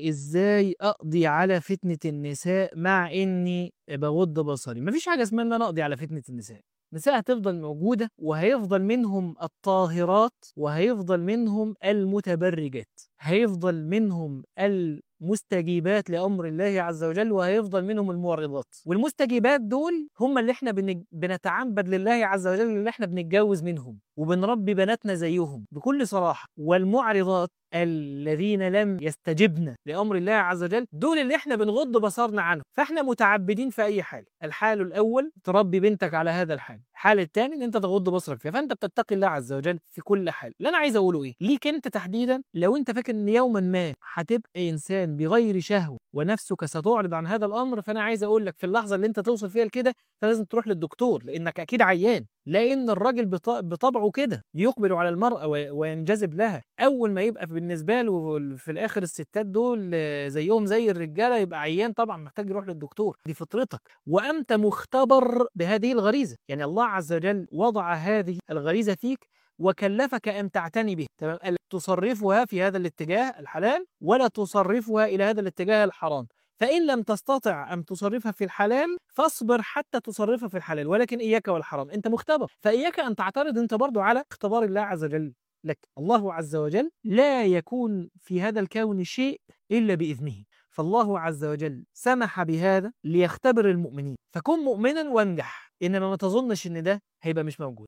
ازاي اقضي على فتنه النساء مع اني بغض بصري مفيش حاجه اسمها ان انا اقضي على فتنه النساء النساء هتفضل موجودة وهيفضل منهم الطاهرات وهيفضل منهم المتبرجات هيفضل منهم المستجيبات لأمر الله عز وجل وهيفضل منهم المعرضات والمستجيبات دول هم اللي احنا بن- بنتعبد لله عز وجل اللي احنا بنتجوز منهم وبنربي بناتنا زيهم بكل صراحة والمعرضات الذين لم يستجبن لأمر الله عز وجل دول اللي احنا بنغض بصرنا عنهم فاحنا متعبدين في أي حال الحال الأول تربي بنتك على هذا الحال الحال الثاني ان انت تغض بصرك فيها فانت بتتقي الله عز وجل في كل حال اللي انا عايز اقوله ايه ليك انت تحديدا لو انت فاكر ان يوما ما هتبقى انسان بغير شهوه ونفسك ستعرض عن هذا الامر فانا عايز اقول لك في اللحظه اللي انت توصل فيها لكده فلازم تروح للدكتور لانك اكيد عيان لان الراجل بط- بطبعه كده يقبل على المراه و- وينجذب لها اول ما يبقى بالنسبه له في الاخر الستات دول آه، زيهم زي الرجاله يبقى عيان طبعا محتاج يروح للدكتور دي فطرتك وانت مختبر بهذه الغريزه يعني الله عز وجل وضع هذه الغريزه فيك وكلفك ان تعتني به تمام قال تصرفها في هذا الاتجاه الحلال ولا تصرفها الى هذا الاتجاه الحرام فإن لم تستطع أن تصرفها في الحلال فاصبر حتى تصرفها في الحلال ولكن إياك والحرام أنت مختبر فإياك أن تعترض أنت برضو على اختبار الله عز وجل لك الله عز وجل لا يكون في هذا الكون شيء إلا بإذنه فالله عز وجل سمح بهذا ليختبر المؤمنين فكن مؤمنا وانجح إنما ما تظنش إن ده هيبقى مش موجود